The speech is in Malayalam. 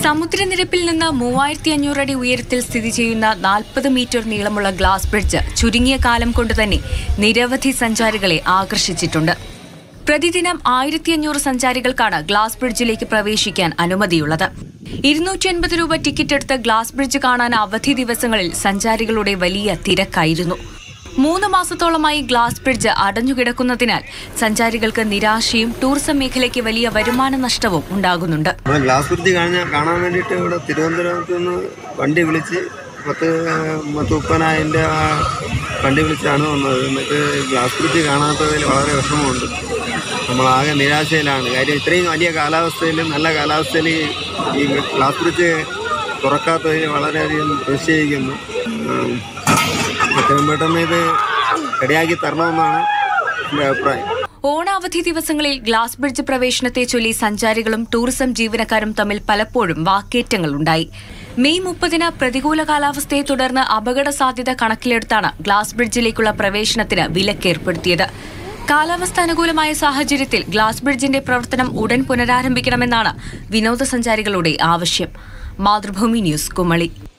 സമുദ്രനിരപ്പിൽ നിന്ന് മൂവായിരത്തി അഞ്ഞൂറ് അടി ഉയരത്തിൽ സ്ഥിതി ചെയ്യുന്ന നാൽപ്പത് മീറ്റർ നീളമുള്ള ഗ്ലാസ് ബ്രിഡ്ജ് ചുരുങ്ങിയ കാലം കൊണ്ട് തന്നെ നിരവധി സഞ്ചാരികളെ ആകർഷിച്ചിട്ടുണ്ട് പ്രതിദിനം ആയിരത്തി അഞ്ഞൂറ് സഞ്ചാരികൾക്കാണ് ഗ്ലാസ് ബ്രിഡ്ജിലേക്ക് പ്രവേശിക്കാൻ അനുമതിയുള്ളത് ഇരുന്നൂറ്റി അൻപത് രൂപ ടിക്കറ്റ് എടുത്ത് ഗ്ലാസ് ബ്രിഡ്ജ് കാണാൻ അവധി ദിവസങ്ങളിൽ സഞ്ചാരികളുടെ വലിയ തിരക്കായിരുന്നു മൂന്ന് മാസത്തോളമായി ഗ്ലാസ് ബ്രിഡ്ജ് അടഞ്ഞുകിടക്കുന്നതിനാൽ സഞ്ചാരികൾക്ക് നിരാശയും ടൂറിസം മേഖലയ്ക്ക് വലിയ വരുമാന നഷ്ടവും ഉണ്ടാകുന്നുണ്ട് നമ്മൾ ഗ്ലാസ് ബ്രിഡ്ജ് കാണാൻ കാണാൻ വേണ്ടിയിട്ട് ഇവിടെ തിരുവനന്തപുരത്ത് നിന്ന് വണ്ടി വിളിച്ച് പത്ത് പത്ത് മുപ്പതിനായിരം ആ വണ്ടി വിളിച്ചാണ് വന്നത് എന്നിട്ട് ഗ്ലാസ് ബ്രിഡ്ജ് കാണാത്തതിൽ വളരെ വിഷമമുണ്ട് നമ്മളാകെ നിരാശയിലാണ് കാര്യം ഇത്രയും വലിയ കാലാവസ്ഥയിൽ നല്ല കാലാവസ്ഥയിൽ ഈ ഗ്ലാസ് ബ്രിഡ്ജ് തുറക്കാത്തതിൽ വളരെയധികം പ്രതിഷേധിക്കുന്നു ഉം. എത്രയും പെട്ടെന്ന് ഇത് റെഡിയാക്കി തരണമെന്നാണ് എൻ്റെ അഭിപ്രായം ഓണാവധി ദിവസങ്ങളിൽ ഗ്ലാസ് ബ്രിഡ്ജ് പ്രവേശനത്തെ ചൊല്ലി സഞ്ചാരികളും ടൂറിസം ജീവനക്കാരും തമ്മിൽ പലപ്പോഴും വാക്കേറ്റങ്ങളുണ്ടായി മെയ് മുപ്പതിന് പ്രതികൂല കാലാവസ്ഥയെ തുടർന്ന് അപകട സാധ്യത കണക്കിലെടുത്താണ് ഗ്ലാസ് ബ്രിഡ്ജിലേക്കുള്ള പ്രവേശനത്തിന് വിലക്കേർപ്പെടുത്തിയത് കാലാവസ്ഥ അനുകൂലമായ സാഹചര്യത്തിൽ ഗ്ലാസ് ബ്രിഡ്ജിന്റെ പ്രവർത്തനം ഉടൻ പുനരാരംഭിക്കണമെന്നാണ് വിനോദസഞ്ചാരികളുടെ ആവശ്യം മാതൃഭൂമി ന്യൂസ് കുമളി